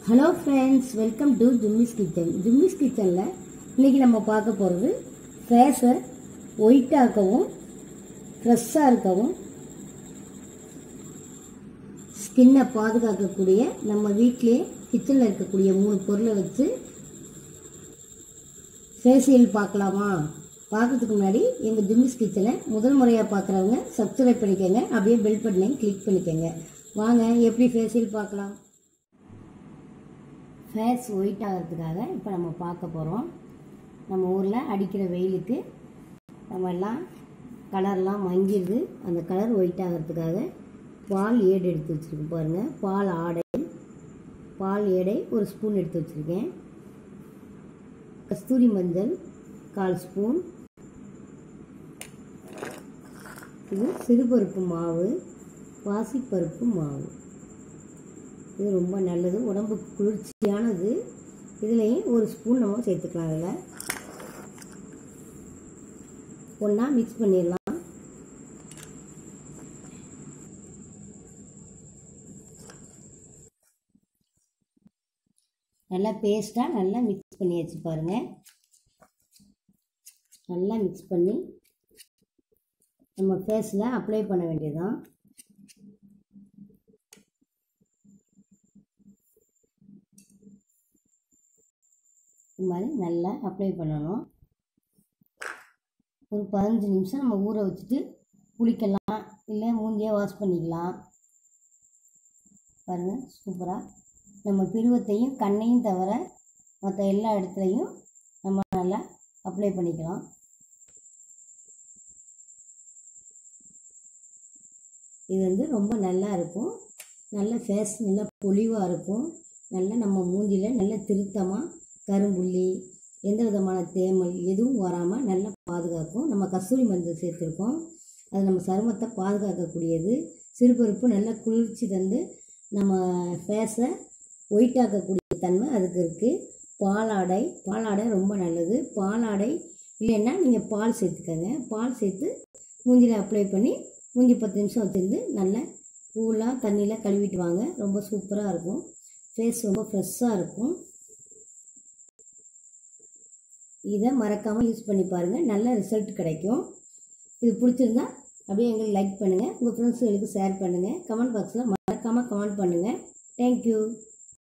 hello friends welcome to Jummy's kitchen Jummy's கிச்சனில் இன்றைக்கி நம்ம பார்க்க போகிறது ஃபேஸை ஒயிட்டாக்கவும் ஃப்ரெஷ்ஷாக இருக்கவும் ஸ்கின்னை பாதுகாக்கக்கூடிய நம்ம வீட்டிலே கிச்சனில் இருக்கக்கூடிய மூணு பொருளை வச்சு ஃபேஷியல் பார்க்கலாமா பார்க்கறதுக்கு முன்னாடி எங்கள் ஜும்மிஸ் கிச்சனை முதல் முறையாக பார்க்குறவங்க சப்ஸ்கிரைப் பண்ணிக்கோங்க அப்படியே பெல் பட்டனையும் கிளிக் பண்ணிக்கோங்க வாங்க எப்படி ஃபேஷியல் பார்க்கலாம் ஃபேஸ் ஒயிட் ஆகிறதுக்காக இப்போ நம்ம பார்க்க போகிறோம் நம்ம ஊரில் அடிக்கிற வெயிலுக்கு நம்ம எல்லாம் கலர்லாம் மங்கிடுது அந்த கலர் ஒயிட் ஆகிறதுக்காக பால் ஏடு எடுத்து வச்சுருக்கேன் பாருங்கள் பால் ஆடை பால் ஏடை ஒரு ஸ்பூன் எடுத்து வச்சுருக்கேன் கஸ்தூரி மஞ்சள் கால் ஸ்பூன் இது சிறுபருப்பு மாவு பாசிப்பருப்பு மாவு இது ரொம்ப நல்லது உடம்புக்கு குளிர்ச்சியானது இதுலேயும் ஒரு ஸ்பூன் நம்ம சேர்த்துக்கலாம் அதில் ஒன்றா மிக்ஸ் பண்ணிடலாம் நல்லா பேஸ்ட்டாக நல்லா மிக்ஸ் பண்ணி வச்சு பாருங்கள் நல்லா மிக்ஸ் பண்ணி நம்ம ஃபேஸில் அப்ளை பண்ண வேண்டியதுதான் இது மாதிரி நல்லா அப்ளை பண்ணணும் ஒரு பதினஞ்சு நிமிஷம் நம்ம ஊற வச்சுட்டு குளிக்கலாம் இல்லை மூஞ்சியை வாஷ் பண்ணிக்கலாம் பாருங்கள் சூப்பராக நம்ம பிருவத்தையும் கண்ணையும் தவிர மற்ற எல்லா இடத்துலையும் நம்ம நல்லா அப்ளை பண்ணிக்கலாம் இது வந்து ரொம்ப நல்லா இருக்கும் நல்ல ஃபேஸ் நல்லா பொலிவாக இருக்கும் நல்ல நம்ம மூஞ்சியில் நல்ல திருத்தமாக கரும்புள்ளி எந்த விதமான தேமல் எதுவும் வராமல் நல்லா பாதுகாக்கும் நம்ம கஸ்தூரி மஞ்சள் சேர்த்துருக்கோம் அது நம்ம சருமத்தை பாதுகாக்கக்கூடியது சிறுபருப்பு நல்லா குளிர்ச்சி தந்து நம்ம ஃபேஸை ஒயிட்டாக்கக்கூடிய தன்மை அதுக்கு இருக்குது பாலாடை பாலாடை ரொம்ப நல்லது பாலாடை இல்லைன்னா நீங்கள் பால் சேர்த்துக்கோங்க பால் சேர்த்து மூஞ்சியில் அப்ளை பண்ணி மூஞ்சி பத்து நிமிஷம் வச்சுருந்து நல்லா கூலாக தண்ணியில் கழுவிட்டு வாங்க ரொம்ப சூப்பராக இருக்கும் ஃபேஸ் ரொம்ப ஃப்ரெஷ்ஷாக இருக்கும் இதை மறக்காமல் யூஸ் பண்ணி பாருங்கள் நல்ல ரிசல்ட் கிடைக்கும் இது பிடிச்சிருந்தா அப்படியே எங்களுக்கு லைக் பண்ணுங்கள் உங்கள் ஃப்ரெண்ட்ஸுகளுக்கு ஷேர் பண்ணுங்கள் கமெண்ட் பாக்ஸில் மறக்காமல் கமெண்ட் பண்ணுங்கள் தேங்க்யூ